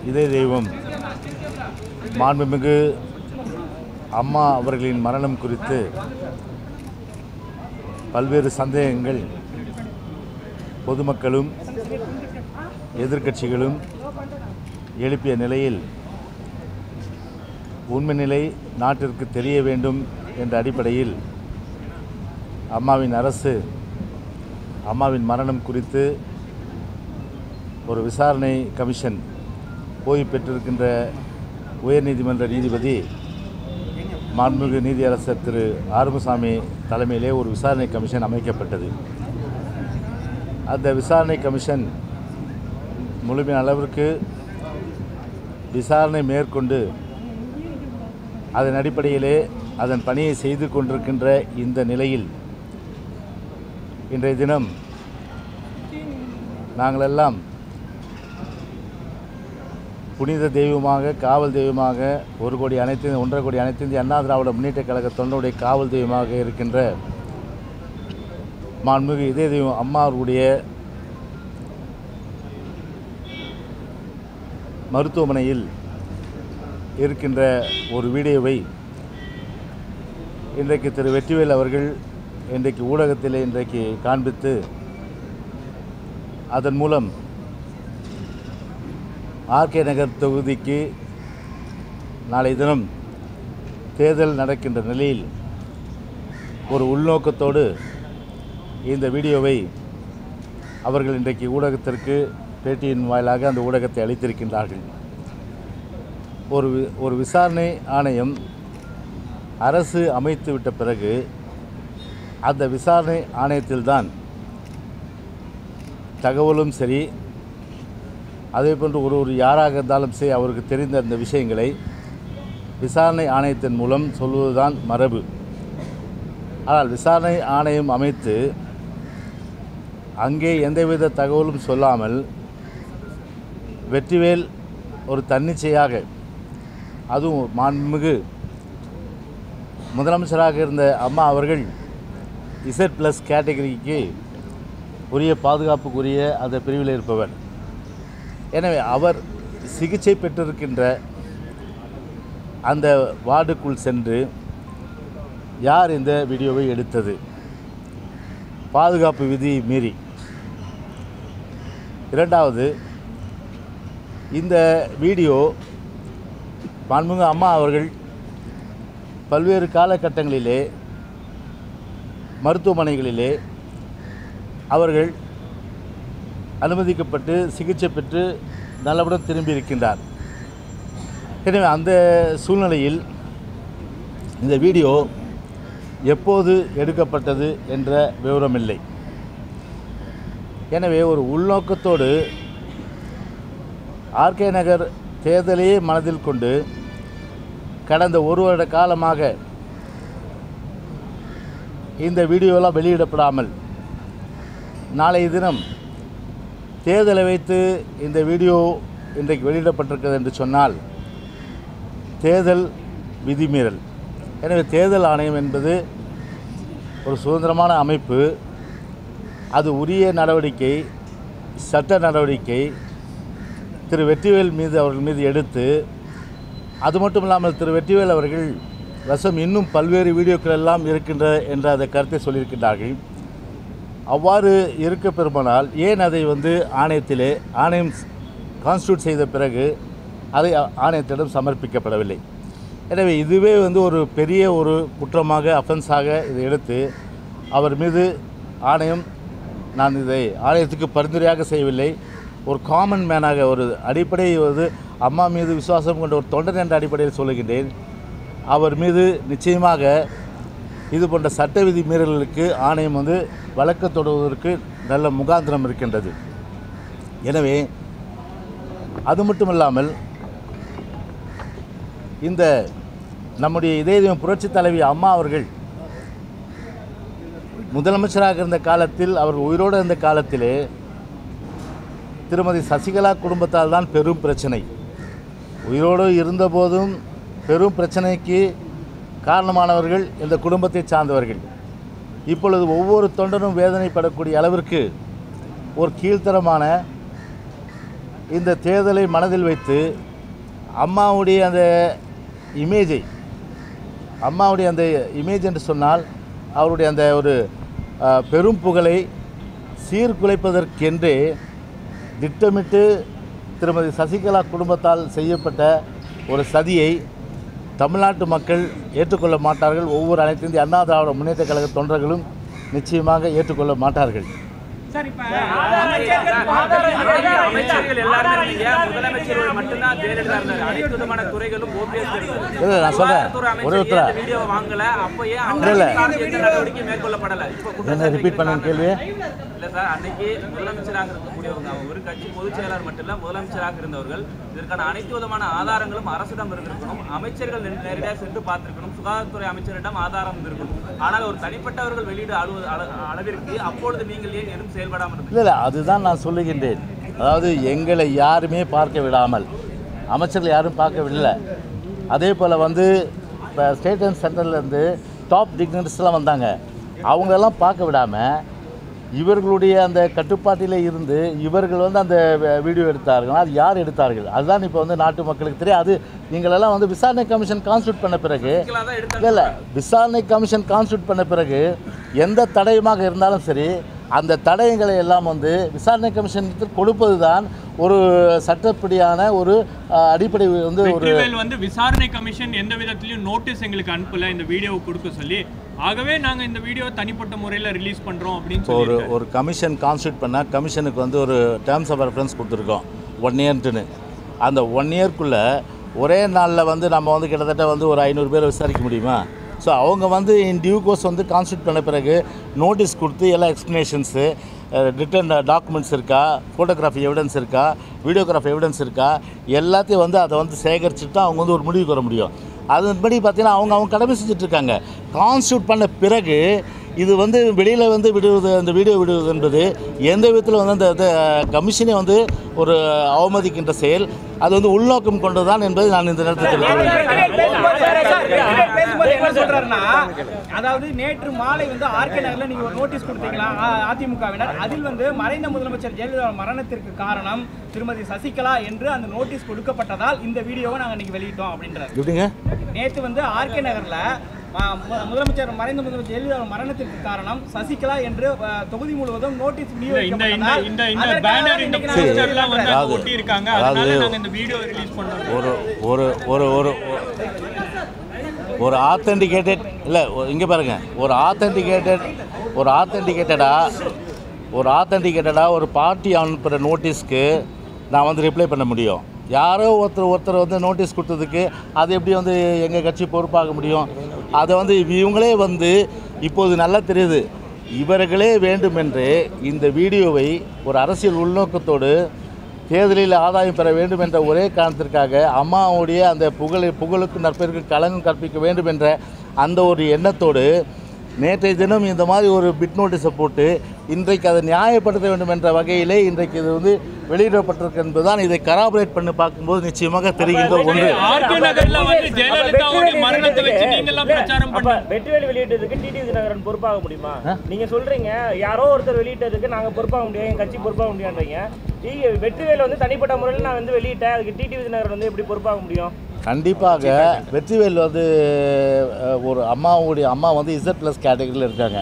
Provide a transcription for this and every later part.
இதய தெய்வம் மாண்புமிகு அம்மா அவர்களின் மரணம் குறித்து பல்வேறு சந்தேகங்கள் பொதுமக்களும் எதிர்க்கட்சிகளும் எழுப்பிய நிலையில் உண்மை நிலை நாட்டிற்கு தெரிய வேண்டும் என்ற அடிப்படையில் அம்மாவின் அரசு அம்மாவின் மரணம் குறித்து ஒரு விசாரணை கமிஷன் ஓய்வு பெற்றிருக்கின்ற உயர்நீதிமன்ற நீதிபதி மாண்புமிகு நீதியரசர் திரு ஆறுமுசாமி தலைமையிலே ஒரு விசாரணை கமிஷன் அமைக்கப்பட்டது அந்த விசாரணை கமிஷன் முழுமையான அளவிற்கு விசாரணை மேற்கொண்டு அதன் அடிப்படையிலே அதன் பணியை செய்து கொண்டிருக்கின்ற இந்த நிலையில் இன்றைய தினம் நாங்களெல்லாம் புனித தெய்வமாக காவல் தெய்வமாக ஒரு கோடி அனைத்து ஒன்றரை கோடி அனைத்து இந்திய அண்ணா திராவிட முன்னேற்ற கழக தொண்டருடைய காவல் தெய்வமாக இருக்கின்ற மாண்புமிகு இதய தெய்வம் அம்மா அவர்களுடைய மருத்துவமனையில் இருக்கின்ற ஒரு வீடியோவை இன்றைக்கு திரு வெற்றிவேல் அவர்கள் இன்றைக்கு ஊடகத்தில் இன்றைக்கு காண்பித்து அதன் மூலம் ஆர்கே நகர் தொகுதிக்கு நாளை தினம் தேர்தல் நடக்கின்ற நிலையில் ஒரு உள்நோக்கத்தோடு இந்த வீடியோவை அவர்கள் இன்றைக்கு ஊடகத்திற்கு பேட்டியின் வாயிலாக அந்த ஊடகத்தை அளித்திருக்கின்றார்கள் ஒரு வி- ஒரு விசாரணை ஆணையம் அரசு அமைத்து விட்ட பிறகு அந்த விசாரணை ஆணையத்தில்தான் தகவலும் சரி அதே போன்று ஒரு ஒரு யாராக இருந்தாலும் சரி அவருக்கு தெரிந்த அந்த விஷயங்களை விசாரணை ஆணையத்தின் மூலம் சொல்வதுதான் மரபு ஆனால் விசாரணை ஆணையம் அமைத்து அங்கே எந்தவித தகவலும் சொல்லாமல் வெற்றிவேல் ஒரு தன்னிச்சையாக அதுவும் மாண்புமிகு முதலமைச்சராக இருந்த அம்மா அவர்கள் இசட் ப்ளஸ் கேட்டகரிக்கு உரிய பாதுகாப்புக்குரிய அந்த பிரிவில் இருப்பவர் எனவே அவர் சிகிச்சை பெற்றிருக்கின்ற அந்த வார்டுக்குள் சென்று யார் இந்த வீடியோவை எடுத்தது பாதுகாப்பு விதி மீறி இரண்டாவது இந்த வீடியோ மாண்புமிகு அம்மா அவர்கள் பல்வேறு காலகட்டங்களிலே மருத்துவமனைகளிலே அவர்கள் அனுமதிக்கப்பட்டு சிகிச்சை பெற்று நல்லபடியாக திரும்பி இருக்கின்றார் எனவே அந்த சூழ்நிலையில் இந்த வீடியோ எப்போது எடுக்கப்பட்டது என்ற விவரமில்லை எனவே ஒரு உள்நோக்கத்தோடு ஆர்கே நகர் தேர்தலையே மனதில் கொண்டு கடந்த ஒரு வருட காலமாக இந்த வீடியோலாம் வெளியிடப்படாமல் நாளைய தினம் தேர்தலை வைத்து இந்த வீடியோ இன்றைக்கு வெளியிடப்பட்டிருக்கிறது என்று சொன்னால் தேர்தல் விதிமீறல் எனவே தேர்தல் ஆணையம் என்பது ஒரு சுதந்திரமான அமைப்பு அது உரிய நடவடிக்கை சட்ட நடவடிக்கை திரு வெற்றிவேல் மீது அவர்கள் மீது எடுத்து அது மட்டும் இல்லாமல் திரு வெற்றிவேல் அவர்கள் வசம் இன்னும் பல்வேறு வீடியோக்கள் எல்லாம் இருக்கின்ற என்ற அந்த கருத்தை சொல்லியிருக்கின்றார்கள் அவ்வாறு இருக்க பெருமானால் ஏன் அதை வந்து ஆணையத்திலே ஆணையம் கான்ஸ்டியூட் செய்த பிறகு அதை ஆ- ஆணையத்திடம் சமர்ப்பிக்கப்படவில்லை எனவே இதுவே வந்து ஒரு பெரிய ஒரு குற்றமாக அஃபென்ஸாக இதை எடுத்து அவர் மீது ஆணையம் நான் இதை ஆணையத்துக்கு பரிந்துரையாக செய்யவில்லை ஒரு காமன் மேனாக ஒரு அடிப்படை வந்து அம்மா மீது விசுவாசம் கொண்ட ஒரு தொண்டன் என்ற அடிப்படையில் சொல்லுகின்றேன் அவர் மீது நிச்சயமாக இது போன்ற சட்ட விதி மீறல்களுக்கு ஆணையம் வந்து வழக்கு தொடர்வதற்கு நல்ல முகாந்திரம் இருக்கின்றது எனவே அது மட்டுமல்லாமல் இந்த நம்முடைய இதய தெய்வம் புரட்சித் தலைவி அம்மா அவர்கள் முதலமைச்சராக இருந்த காலத்தில் அவர் உயிரோடு இருந்த காலத்திலே திருமதி சசிகலா குடும்பத்தால் தான் பெரும் பிரச்சனை உயிரோடு இருந்தபோதும் பெரும் பிரச்சனைக்கு காரணமானவர்கள் இந்த குடும்பத்தை சார்ந்தவர்கள் இப்பொழுது ஒவ்வொரு தொண்டனும் வேதனைப்படக்கூடிய அளவிற்கு ஒரு கீழ்த்தரமான இந்த தேர்தலை மனதில் வைத்து அம்மாவுடைய அந்த இமேஜை அம்மாவுடைய அந்த இமேஜ் என்று சொன்னால் அவருடைய அந்த ஒரு அஹ், பெரும் புகழை சீர்குலைப்பதற்கென்றே திட்டமிட்டு திருமதி சசிகலா குடும்பத்தால் செய்யப்பட்ட ஒரு சதியை தமிழ்நாட்டு மக்கள் ஏற்றுக்கொள்ள மாட்டார்கள் ஒவ்வொரு அனைத்து இந்திய அண்ணா திராவிட முன்னேற்ற கழக தொண்டர்களும் நிச்சயமாக ஏற்றுக்கொள்ள மாட்டார்கள் சார் இப்ப அமைச்சர்கள் எல்லாருமே இருந்தீங்க முதலமைச்சர் மட்டும்தான் ஜெயலலிதா இருந்தார் அனைத்து விதமான துறைகளும் ஓபிஎஸ் இல்லை நான் சொல்கிறேன் ஒரே ஒருத்தரா வீடியோ வாங்கல அப்பயே இல்ல. அவங்க எந்த நடவடிக்கை மேற்கொள்ளப்படல இப்ப என்ன ரிப்பீட் பண்ணுங்க கேள்வி இல்ல சார் அன்னைக்கு முதலமைச்சராக இருக்கக்கூடியவங்க அவங்க ஒரு கட்சி பொதுச் செயலாளர் மட்டும் இல்ல முதலமைச்சராக இருந்தவர்கள் இதற்கான அனைத்து விதமான ஆதாரங்களும் அரசிடம் இருந்திருக்கணும் அமைச்சர்கள் நே- நேரடியாக சென்று பார்த்திருக்கணும் சுகாதாரத்துறை அமைச்சரிடம் ஆதாரம் இருந்திருக்கணும் ஆனால் ஒரு தனிப்பட்டவர்கள் வெளியிட அளவு அள- அளவிற்கு அப்பொழுது நீங்கள் ஏன் எதுவும் செயல்படாமல் இருந்தீங்க இல்லை இல்லை அதுதான் நான் சொல்லுகின்றேன் அதாவது எங்களை யாருமே பார்க்க விடாமல் அமைச்சர்கள் யாரும் பார்க்க விடல அதே போல் வந்து இப்போ ஸ்டேட் அண்ட் சென்ட்ரல்லேருந்து டாப் டிக்னரிஸ்லாம் வந்தாங்க அவங்களெல்லாம் பார்க்க விடாமல் இவர்களுடைய அந்த கட்டுப்பாட்டிலே இருந்து இவர்கள் வந்து அந்த வே- வீடியோ எடுத்தார்கள் அது யார் எடுத்தார்கள் அதுதான் இப்போ வந்து நாட்டு மக்களுக்கு தெரியும் அது நீங்களெல்லாம் வந்து விசாரணை கமிஷன் கான்ஸ்டியூட் பண்ண பிறகு தான் எடுத்து இல்லை இல்லை விசாரணை கமிஷன் கான்ஸ்டியூட் பண்ண பிறகு எந்த தடயமாக இருந்தாலும் சரி அந்த தடயங்களை எல்லாம் வந்து விசாரணை கமிஷனுக்கு கொடுப்பது தான் ஒரு சட்டப்படியான ஒரு அஹ், அடிப்படை வந்து ஒரு வெற்றிவேல் வந்து விசாரணை கமிஷன் எந்த விதத்திலயும் நோட்டீஸ் எங்களுக்கு அனுப்பல இந்த வீடியோவை கொடுக்க சொல்லி ஆகவே நாங்க இந்த வீடியோ தனிப்பட்ட முறையில ரிலீஸ் பண்றோம் அப்படின்னு இப்போ ஒரு சொல்லி ஒரு கமிஷன் கான்ஸ்டியூட் பண்ணால் கமிஷனுக்கு வந்து ஒரு டேர்ம்ஸ் ஆஃப் ரெஃபரன்ஸ் கொடுத்துருக்கோம் ஒன் இயர்ன்ட்டுன்னு அந்த ஒன் இயர்க்குள்ளே ஒரே நாளில் வந்து நம்ம வந்து கிட்டத்தட்ட வந்து ஒரு ஐநூறு பேரை விசாரிக்க முடியுமா ஸோ அவங்க வந்து இன் டியூ கோர்ஸ் வந்து கான்ஸ்டியூட் பண்ண பிறகு நோட்டீஸ் கொடுத்து எல்லா எக்ஸ்ப்ளனேஷன்ஸு ரிட்டன் டாக்குமெண்ட்ஸ் இருக்கா ஃபோட்டோகிராஃபி எவிடன்ஸ் இருக்கா வீடியோகிராஃபி எவிடன்ஸ் இருக்கா எல்லாத்தையும் வந்து அதை வந்து சேகரிச்சுட்டு தான் அவங்க வந்து ஒரு முடிவுக்கு வர முடியும் அதன்படி பார்த்தீங்கன்னா அவங்க அவங்க கடமை செஞ்சுட்டு இருக்காங்க கான்ஸ்டியூட் பண்ண பிறகு இது வந்து வெளியில் வந்து விடுவது அந்த வீடியோ விடுவது என்பது எந்த விதத்தில் வந்து அந்த அந்த கமிஷனை வந்து ஒரு அவமதிக்கின்ற செயல் அது வந்து உள்நோக்கம் கொண்டதுதான் என்பதை நான் இந்த நேரத்தில் தெரிவித்துள்ளேன் பேசும்போது என்ன சொல்றாருன்னா அதாவது நேற்று மாலை வந்து ஆர்கே நகர்ல நீங்க ஒரு நோட்டீஸ் கொடுத்தீங்களா அ- அதிமுகவினர் அதில் வந்து மறைந்த முதலமைச்சர் ஜெயலலிதா மரணத்திற்கு காரணம் திருமதி சசிகலா என்று அந்த நோட்டீஸ் கொடுக்கப்பட்டதால் இந்த வீடியோவை நாங்க இன்னைக்கு வெளியிட்டோம் அப்படின்றார் எப்படிங்க நேற்று வந்து ஆர்கே நகர்ல ஆ, மு- முதலமைச்சர் மறைந்த முதலமைச்சர் ஜெயலலிதா மரணத்திற்கு காரணம் சசிகலா என்று ஆ, தொகுதி முழுவதும் நோட்டீஸ் இந்த இந்த இந்த விநியோகிக்கப்பட்டதால் இந்த இந்த அதற்காக பேனர் இந்த இன்னைக்கு நாங்க சரி. போஸ்டர்லாம் வந்து அங்க அதாவது- ஒட்டி இருக்காங்க அதாவது- அதனால நாங்க இந்த வீடியோ ரிலீஸ் பண்றோம் ஒரு ஒரு ஒரு ஒரு ஒரு ஆத்தென்டிகேட்டட் இல்லை இங்கே பாருங்க ஒரு ஆத்தென்டிகேட்டட் ஒரு ஆத்தென்டிகேட்டடாக ஒரு ஆத்தென்டிகேட்டடாக ஒரு பார்ட்டி அனுப்புகிற நோட்டீஸ்க்கு நான் வந்து ரிப்ளை பண்ண முடியும் யாரோ ஒருத்தர் ஒருத்தர் வந்து நோட்டீஸ் கொடுத்ததுக்கு அது எப்படி வந்து எங்கள் கட்சி பொறுப்பாக முடியும் அதை வந்து இவங்களே வந்து இப்போது நல்லா தெரியுது இவர்களே வேண்டுமென்று இந்த வீடியோவை ஒரு அரசியல் உள்நோக்கத்தோடு தேர்தலில் ஆதாயம் பெற வேண்டும் என்ற ஒரே காரணத்திற்காக அம்மாவுடைய அந்த புகழை புகழுக்கு நற்பெருக்கு களங்கம் கற்பிக்க வேண்டும் என்ற அந்த ஒரு எண்ணத்தோடு நேற்றைய தினம் இந்த மாதிரி ஒரு பிட் நோட்டீஸை போட்டு இன்றைக்கு அதை நியாயப்படுத்த வேண்டும் என்ற வகையிலே இன்றைக்கு இது வந்து வெளியிடப்பட்டிருக்கு என்பதுதான் இதை கராபரேட் பண்ணி பார்க்கும்போது நிச்சயமாக தெரிகின்ற ஒன்று ஆர்கே நகர்ல வந்து ஜெயலலிதாவுடைய மரணத்தை வச்சு நீங்க எல்லாம் பிரச்சாரம் அப்ப பண்ண வெற்றிவேல் வெளியிட்டதுக்கு டிடி தினகரன் பொறுப்பாக முடியுமா ஆ? நீங்க சொல்றீங்க யாரோ ஒருத்தர் வெளியிட்டதுக்கு நாங்க பொறுப்பாக முடியும் என் கட்சி பொறுப்பாக முடியான்றீங்க நீங்க வெற்றிவேல் வந்து தனிப்பட்ட முறையில் நான் வந்து வெளியிட்டேன் அதுக்கு டிடி தினகரன் வந்து எப்படி பொறுப்பாக முடியும் கண்டிப்பாக வெற்றிவேல் வந்து அஹ், ஒரு அம்மாவுடைய அம்மா வந்து இசட் ப்ளஸ் கேட்டகரியில் இருக்காங்க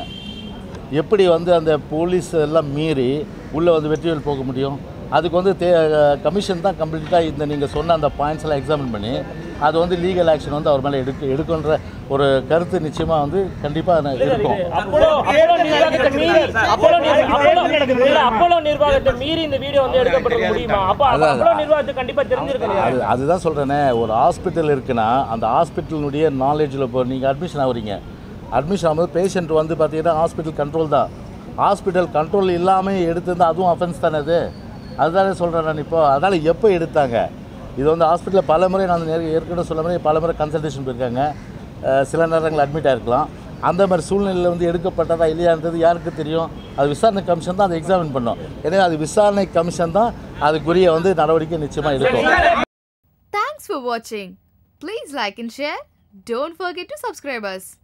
எப்படி வந்து அந்த போலீஸ் எல்லாம் மீறி உள்ளே வந்து வெற்றிவேல் போக முடியும் அதுக்கு வந்து தே கமிஷன் தான் கம்ப்ளீட்டாக இந்த நீங்கள் சொன்ன அந்த பாயிண்ட்ஸ் எல்லாம் எக்ஸாமின் பண்ணி அது வந்து லீகல் ஆக்ஷன் வந்து அவர் மேலே எடுக்க எடுக்குன்ற ஒரு கருத்து நிச்சயமாக வந்து கண்டிப்பாக இருக்கும் அப்போலோ அப்போலோ நிர்வாகத்தை மீறி அப்போலோ நிர்- அப்போலோ இல்ல அப்போலோ நிர்வாகத்தை மீறி இந்த வீடியோ வந்து எடுக்கப்பட்டிருக்க முடியுமா அப்போ அப்போ அதான். அப்போலோ நிர்வாகத்துக்கு கண்டிப்பா தெரிஞ்சிருக்கணும் அது அதுதான் சொல்கிறேனே ஒரு ஹாஸ்பிட்டல் இருக்குன்னா அந்த ஹாஸ்பிட்டலினுடைய நாலேஜில் இப்போ நீங்கள் அட்மிஷன் ஆகுறீங்க அட்மிஷன் ஆகும்போது பேஷண்ட் வந்து பார்த்தீங்கன்னா ஹாஸ்பிட்டல் கண்ட்ரோல் தான் ஹாஸ்பிட்டல் கண்ட்ரோல் இல்லாமல் எடுத்திருந்தா அதுவும் அஃபென்ஸ் தானே அது அதுதானே சொல்கிறேன் நான் இப்போ அதனால் எப்போ எடுத்தாங்க இது வந்து ஹாஸ்பிட்டலில் பல முறை நான் நேர- ஏற்கனவே சொல்ல மாதிரி பல முறை கன்சல்டேஷன் போயிருக்காங்க அஹ் சில நேரங்கள் அட்மிட் ஆகிருக்கலாம் அந்த மாதிரி சூழ்நிலையில் வந்து எடுக்கப்பட்டதா இல்லையான்றது யாருக்கு தெரியும் அது விசாரணை கமிஷன் தான் அதை எக்ஸாமின் பண்ணோம் எனவே அது விசாரணை கமிஷன் தான் அதுக்குரிய வந்து நடவடிக்கை நிச்சயமாக எடுக்கும் Thanks for watching. Please like and share. Don't forget to subscribe us.